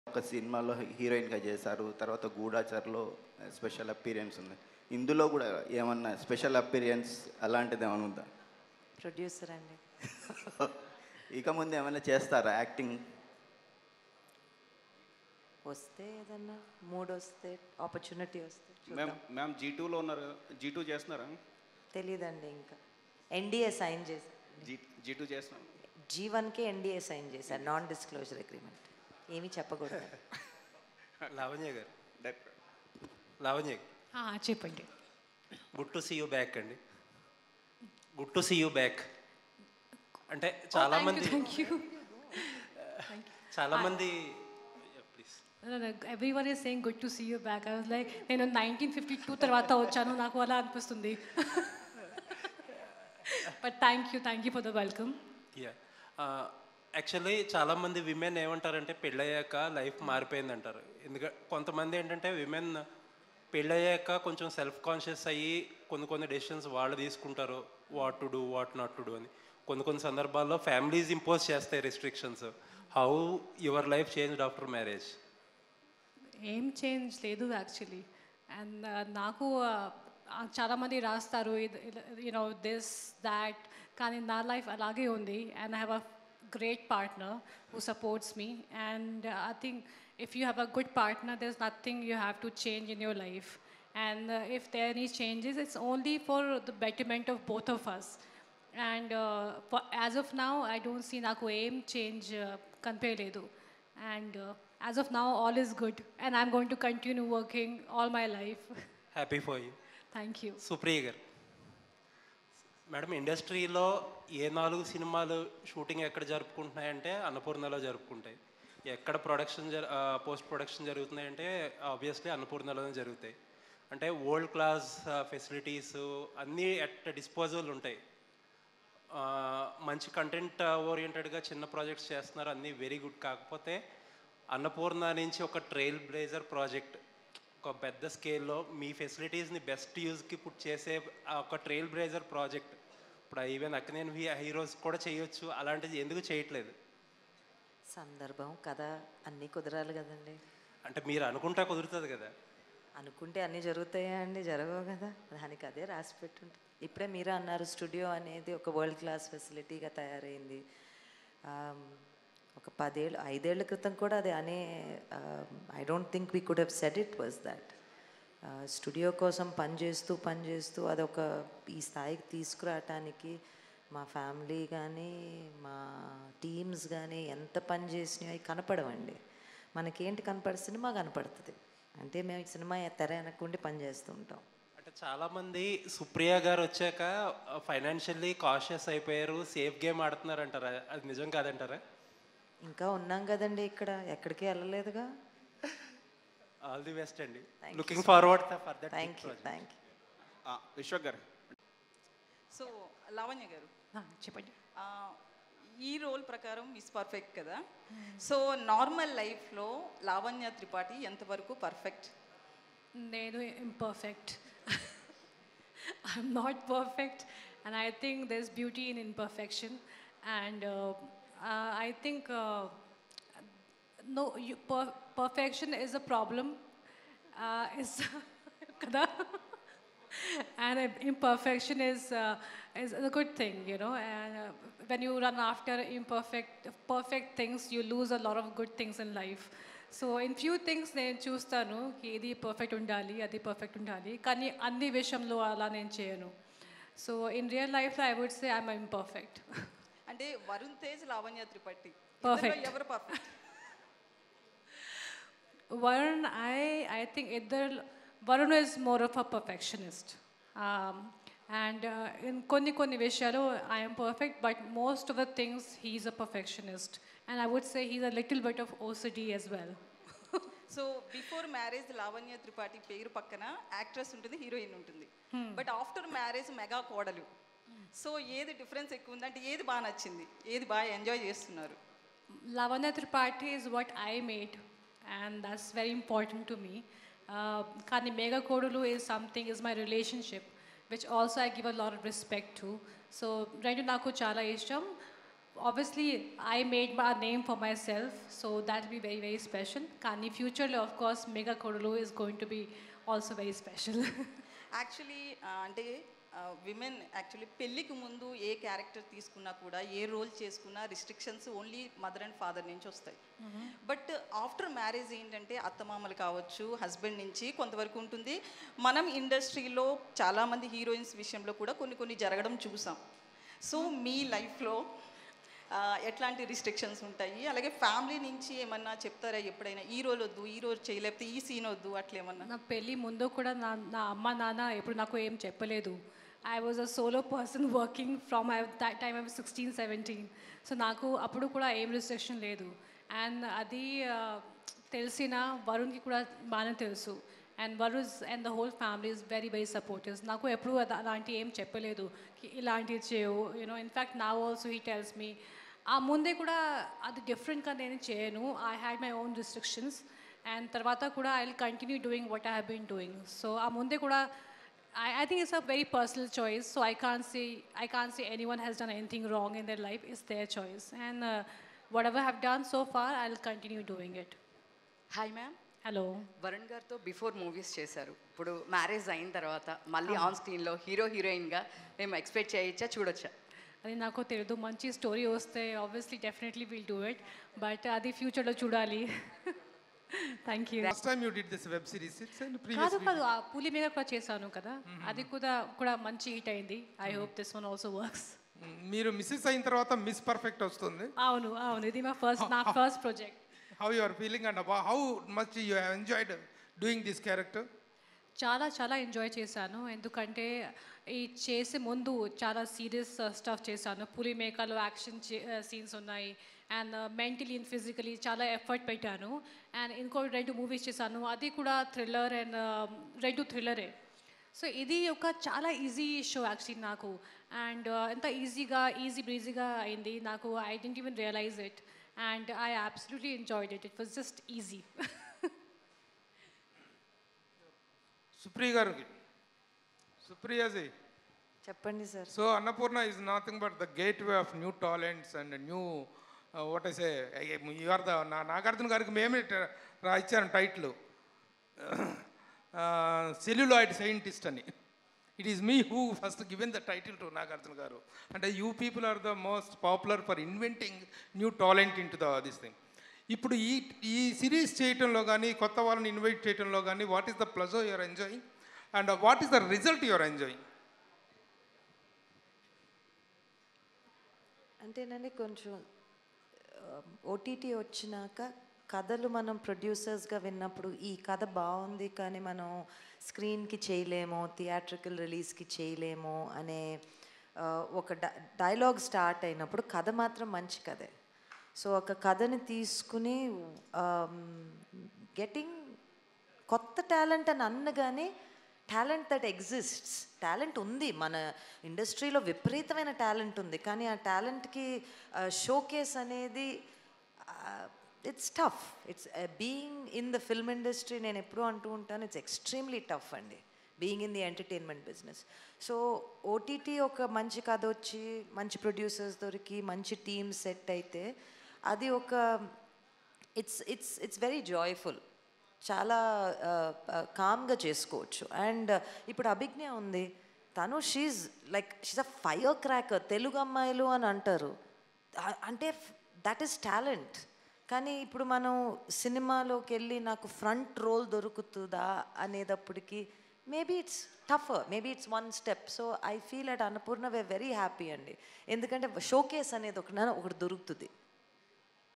ఒక సినిమాలో హీరోయిన్గా చేశారు తర్వాత గూఢాచార్లో స్పెషల్ అపీరియన్స్ ఉంది ఇందులో కూడా ఏమన్నా స్పెషల్ అపీరియన్స్ అలాంటిది ఏమైనా ఉందా ప్రొడ్యూసర్ అండి ఇక ముందు ఏమైనా చేస్తారా యాక్టింగ్ వస్తే ఏదన్నా మూడ్ వస్తే ఆపర్చునిటీ వస్తే మ్యామ్ చూద్దాం మ్యామ్ జీ టూలో ఉన్నారు జీ టూ చేస్తున్నారా తెలీదండి ఇంకా ఎన్డీఏ సైన్ చేశాను జీ జీ టూ చేస్తున్నాం జీ వన్కే ఎన్డీఏ సైన్ చేశాను నాన్ డిస్క్లోజర్ అగ్రిమెంట్ ఏమీ చెప్పకూడదు లావణ్య గారు డైరెక్టర్ లావణ్య ఆ, చెప్పండి good to see you back అండి good to see you back అంటే చాలా మంది థ్యాంక్ యూ చాలా మంది please everyone is saying good to see you back I was like నేను నైన్టీన్ ఫిఫ్టీ టూ తర్వాత వచ్చాను నాకు అలా అనిపిస్తుంది but thank you thank you for the welcome yeah actually చాలామంది విమెన్ ఏమంటారంటే పెళ్ళయ్యాక లైఫ్ మారిపోయింది అంటారు ఎందుకంటే కొంతమంది ఏంటంటే విమెన్ పెళ్ళయ్యాక కొంచెం సెల్ఫ్ కాన్షియస్ అయ్యి కొన్ని కొన్ని డెసిషన్స్ వాళ్ళు తీసుకుంటారు what to do what not to do అని కొన్ని కొన్ని సందర్భాల్లో ఫ్యామిలీస్ ఇంపోజ్ చేస్తాయి restrictions how your life change after marriage ఏం చేంజ్ లేదు యాక్చువల్లీ అండ్ నాకు uh, చాలామంది రాస్తారు యూనో దిస్ దాట్ కానీ నా లైఫ్ అలాగే ఉంది and I have a great partner who supports me and I think if you have a good partner there is nothing you have to change in your life and if there any changes it's only for the betterment of both of us and as of now I don't see నాకు ఏం change కనిపించలేదు and as of now all is good and I'm going to continue working all my life happy for you thank you Supriya గారు madam ఇండస్ట్రీలో ఏ నాలుగు సినిమాలు shooting ఎక్కడ జరుపుకుంటున్నాయంటే అన్నపూర్ణలో జరుపుకుంటాయి ఎక్కడ production జరు పోస్ట్ ప్రొడక్షన్ జరుగుతున్నాయంటే ఆబ్వియస్లీ అన్నపూర్ణలోనే జరుగుతాయి అంటే వరల్డ్ క్లాస్ ఫెసిలిటీస్ అన్నీ అట్ డిస్పోజల్ ఉంటాయి ఆ, మంచి కంటెంట్ ఓరియంటెడ్గా చిన్న ప్రాజెక్ట్స్ చేస్తున్నారు అన్నీ వెరీ గుడ్ కాకపోతే అన్నపూర్ణ నుంచి ఒక ట్రైల్ బ్లేజర్ ప్రాజెక్ట్ ఒక పెద్ద స్కేల్లో మీ ఫెసిలిటీస్ని బెస్ట్ యూజ్కి పుట్ చేసే ఆ ఒక ట్రైల్ బ్లేజర్ ప్రాజెక్ట్ ఇప్పుడు ఈవెన్ అక్కనేని హీరోస్ కూడా చేయొచ్చు అలాంటిది ఎందుకు చేయట్లేదు సందర్భం కథ అన్నీ కుదరాలి కదండి అంటే మీరు అనుకుంటా కుదురుతుంది కదా అనుకుంటే అన్నీ జరుగుతాయా అండి జరగవు కదా దానికి అదే రాసి పెట్టుంటుంది ఇప్పుడే మీరే అన్నారు స్టూడియో అనేది ఒక వరల్డ్ క్లాస్ ఫెసిలిటీగా తయారైంది ఆమ్, ఒక పదేళ్ళు ఐదేళ్ల క్రితం కూడా అది అనే I don't think we could have said it was that studio కోసం పనిచేస్తూ పనిచేస్తూ అదొక ఈ స్థాయికి తీసుకురావటానికి మా ఫ్యామిలీ కానీ మా టీమ్స్ కానీ ఎంత పని చేసినాయో అవి కనపడవండి మనకేంటి కనపడే సినిమా కనపడుతుంది అంటే మేము ఈ సినిమా తెర వెనక్కుండి పని చేస్తూ ఉంటాం అంటే చాలామంది సుప్రియ గారు వచ్చాక ఫైనాన్షియల్లీ కాషియస్ అయిపోయారు సేఫ్ గేమ్ ఆడుతున్నారు అంటారా అది నిజం కాదంటారా ఇంకా ఉన్నాం కదండి ఇక్కడ ఎక్కడికి వెళ్ళలేదుగా ఆల్ ది బెస్ట్ అండి Thank you looking so forward for that thank you thank you Vishwak గారు సో లావణ్య గారు చెప్పండి ఆ, ఈ రోల్ ప్రకారం మిస్ పర్ఫెక్ట్ కదా సో నార్మల్ లైఫ్లో లావణ్య త్రిపాఠి ఎంతవరకు పర్ఫెక్ట్ నేను imperfect. I'm not perfect, and I think there's beauty in imperfection. And uh, uh, I think uh, no, you, per- perfection is a problem. Uh, is kada? and uh, imperfection is uh, is a good thing, you know. And uh, when you run after imperfect, perfect things, you lose a lot of good things in life. So in few things నేను చూస్తాను ఏది perfect ఉండాలి అది perfect ఉండాలి కానీ అన్ని విషయంలో అలా నేను చేయను సో ఇన్ రియల్ లైఫ్లో I would say I'm imperfect అంటే వరుణ్ తేజ్ లావణ్య త్రిపాఠి Perfect. ఇద్దరిలో ఎవరు perfect Varun, I, I think either Varun is more of a perfectionist. Um, and uh, in konni konni vishyalu, I am perfect, but most of the things he's a perfectionist. And I would say he's a little bit of OCD as well. So before marriage Lavanya Tripathi పేరు పక్కన actress ఉంటుంది heroine ఉంటుంది but after marriage mega కోడలు so ఏది difference ఎక్కువ ఉంది అంటే ఏది బాగా నచ్చింది ఏది బాగా ఎంజాయ్ చేస్తున్నారు Lavanya Tripathi is what I made, and that's very important to me. Uh, Kani Mega Kodulu is something, is my relationship, which also I give a lot of respect to. So, Rendu Naku Chala Isham, obviously I made my name for myself, so that will be very, very special. Kani future, of course, Mega Kodulu is going to be also very special. Actually అంటే women actually పెళ్ళికి ముందు ఏ character తీసుకున్నా కూడా ఏ role చేసుకున్నా restrictions only mother and father నుంచి వస్తాయి బట్ ఆఫ్టర్ మ్యారేజ్ ఏంటంటే అత్తమామలు కావచ్చు హస్బెండ్ నుంచి కొంతవరకు ఉంటుంది మనం ఇండస్ట్రీలో చాలామంది హీరోయిన్స్ విషయంలో కూడా కొన్ని కొన్ని జరగడం చూసాం సో మీ లైఫ్లో ఎట్లాంటి రిస్ట్రిక్షన్స్ ఉంటాయి అలాగే ఫ్యామిలీ నుంచి ఏమన్నా చెప్తారా ఎప్పుడైనా ఈ రోల్ వద్దు ఈ రోజు చేయలేకపోతే ఈ సీన్ వద్దు అట్లా ఏమన్నా నా పెళ్ళి ముందు కూడా నా నా అమ్మ నాన్న ఎప్పుడు నాకు ఏం చెప్పలేదు I was a solo person working from I that time I sixteen seventeen so నాకు అప్పుడు కూడా ఏం రిస్ట్రిక్షన్ లేదు అండ్ అది ఆ, తెలిసిన వరుణ్కి కూడా బాగానే తెలుసు and Varun and the whole family is very very supportives నాకు ఎప్పుడు అద- అలాంటి ఏం చెప్పలేదు కి ఇలాంటివి చేయవు యూనో ఇన్ఫ్యాక్ట్ నా ఆల్సో హీ టెల్స్ మీ ఆ ముందే కూడా అది డిఫరెంట్గా నేను చేయను I had my own restrictions and తర్వాత కూడా I will continue doing what I have been doing so ఆ ముందే కూడా I I think it's a very personal choice so I can't see I can't see anyone has done anything wrong in their life is their choice and whatever have done so far I will continue doing it hi ma'am hello Varun గారితో before movies చేశారు ఇప్పుడు marriage అయిన తర్వాత మళ్ళీ on స్క్రీన్లో hero హీరోయిన్గా మేము expect చేయొచ్చా చూడొచ్చా అది నాకు తెలియదు మంచి స్టోరీ వస్తే obviously definitely will do it but అది ఫ్యూచర్లో చూడాలి thank you Last time you did this web series, it's in the previous కాదు video. కాదు ఆ పులి మీద కూడా చేశాను కదా అది కూడా కూడా మంచి హిట్ అయింది I hope this one also works Mm, మీరు మిస్సెస్ అయిన తర్వాత మిస్ పర్ఫెక్ట్ వస్తుంది అవును అవును ఇది మా ఫస్ట్ నా first project how you are feeling and how much you have enjoyed doing this character చాలా చాలా ఎంజాయ్ చేశాను ఎందుకంటే ఈ చేసే ముందు చాలా సీరియస్ స్టఫ్ చేశాను పులి మేకలో యాక్షన్ సీన్స్ ఉన్నాయి అండ్ మెంటలీ అండ్ ఫిజికలీ చాలా ఎఫర్ట్ పెట్టాను అండ్ ఇంకో రెండు మూవీస్ చేశాను అది కూడా థ్రిల్లర్ అండ్ రెండు థ్రిల్లరే సో ఇది ఒక చాలా ఈజీ షో యాక్చువల్లీ నాకు అండ్ ఎంత ఈజీగా ఈజీ బ్రీజీగా అయింది నాకు I didn't even realise it and I absolutely enjoyed it it was just easy Supriya గారికి సుప్రియాజీ చెప్పండి sir so Annapurna is nothing but the gateway of new talents and new what I say you are the Nagarjuna గారికి మేమే ట- రా ఇచ్చాను title celluloid scientist అని it is me who first given the title to Nagarjuna గారు అంటే you people are the most popular for inventing new talent in to the this thing ఇప్పుడు ఈ ఈ సిరీస్ చేయటంలో కానీ కొత్త వాళ్ళని ఇన్వైట్ చేయటంలో కానీ what is the pleasure you're enjoying and what is the result you're enjoying అంటేనండి కొంచెం ఓటీటీ వచ్చినాక కథలు మనం ప్రొడ్యూసర్స్గా విన్నప్పుడు ఈ కథ బాగుంది కానీ మనం స్క్రీన్కి చేయలేము థియేట్రికల్ రిలీజ్కి చేయలేము అనే ఆ, ఒక డైలాగ్ స్టార్ట్ అయినప్పుడు కథ మాత్రం మంచి కథే సో ఒక కథని తీసుకుని గెటింగ్ కొత్త టాలెంట్ అని అన్నగానే టాలెంట్ దట్ ఎగ్జిస్ట్స్ టాలెంట్ ఉంది మన ఇండస్ట్రీలో విపరీతమైన టాలెంట్ ఉంది కానీ ఆ టాలెంట్కి షోకేస్ అనేది it's tough it's being in the film industry నేను ఎప్పుడూ అంటూ ఉంటాను ఇట్స్ ఎక్స్ట్రీమ్లీ టఫ్ అండి being in the entertainment business so OTT ఒక మంచి కథ వచ్చి మంచి ప్రొడ్యూసర్స్ దొరికి మంచి టీమ్ సెట్ అయితే అది ఒక it's it's it's very joyful చాలా కామ్గా చేసుకోవచ్చు అండ్ ఇప్పుడు అభిజ్ఞ ఉంది తను she's like she's a firecracker Telugu అమ్మాయిలు అని అంటారు ఆ- అంటే దట్ ఈస్ టాలెంట్ కానీ ఇప్పుడు మనం సినిమాలోకి వెళ్ళి నాకు ఫ్రంట్ రోల్ దొరుకుతుందా అనేటప్పటికి maybe it's tougher maybe it's one step so I feel at Annapurna we very happy అండి ఎందుకంటే షోకేస్ అనేది ఒక ఒకటి దొరుకుతుంది